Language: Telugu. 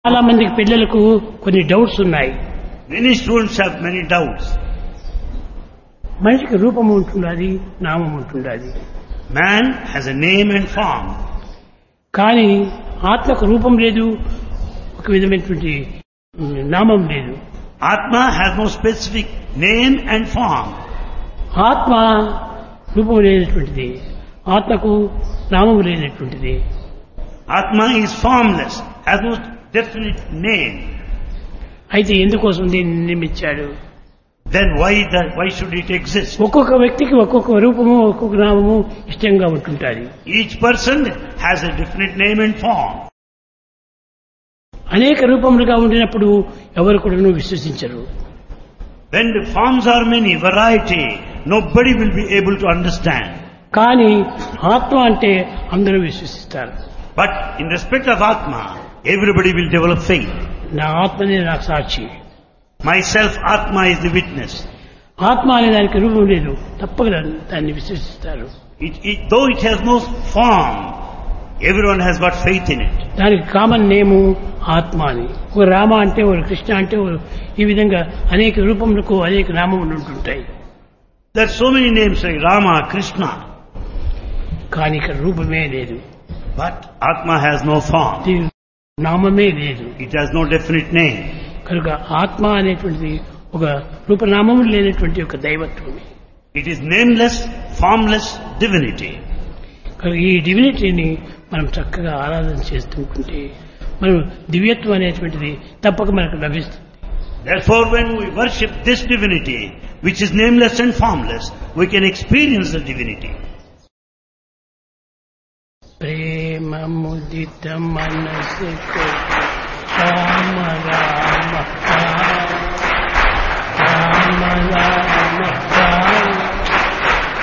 చాలా మందికి పిల్లలకు కొన్ని డౌట్స్ ఉన్నాయి Many students have many doubts. మనిషికి రూపం ఉంటున్నది నామం ఉంటున్నది Man has a name and form, కానీ ఆత్మకు రూపం లేదు ఒక విధమైనటువంటి నామం లేదు Atma has no specific name and form. ఆత్మ రూపం లేనటువంటిది ఆత్మకు నామం లేనటువంటిది Atma is formless, has no definite name. అయితే ఎందుకోసం దీన్ని నిర్మించాడు Then why that, why should it exist? ఒక్కొక్క వ్యక్తికి ఒక్కొక్క రూపము ఒక్కొక్క నామము ఇష్టంగా ఉంటుంటుంది Each person has a definite name and form. అనేక రూపములుగా ఉండినప్పుడు ఎవరు కూడా విశ్వసించరు When the forms are many, variety, nobody will be able to understand. కానీ ఆత్మ అంటే అందరూ విశ్వసిస్తారు But in respect of Atma, everybody will develop faith. నా ఆత్మనే నాకు సాక్షి Myself, Atma is the witness. ఆత్మ అనే దానికి రూపం లేదు తప్పక దాన్ని- దాన్ని విశ్వసిస్తారు It, it, though it has no form, everyone has got faith in it. దానికి కామన్ నేము ఆత్మ అని ఒక రామ అంటే ఒక కృష్ణ అంటే ఒక ఈ విధంగా అనేక రూపములకు అనేక నామములు ఉంటుంటాయి There are so many names like Rama, Krishna, కానీ ఇక్కడ రూపమే లేదు but Atma has no form. దీని నామమే లేదు It has no definite name. కనుక ఆత్మ అనేటువంటిది ఒక రూపనామము లేనటువంటి ఒక దైవత్వమే It is nameless, formless divinity. కనుక ఈ డివినిటీని మనం చక్కగా ఆరాధన చేస్తుంటే మనం దివ్యత్వం అనేటువంటిది తప్పక మనకు లభిస్తుంది Therefore, when we worship this divinity, which is nameless and formless, we can experience the divinity. ప్రేమ ముదిత మనసు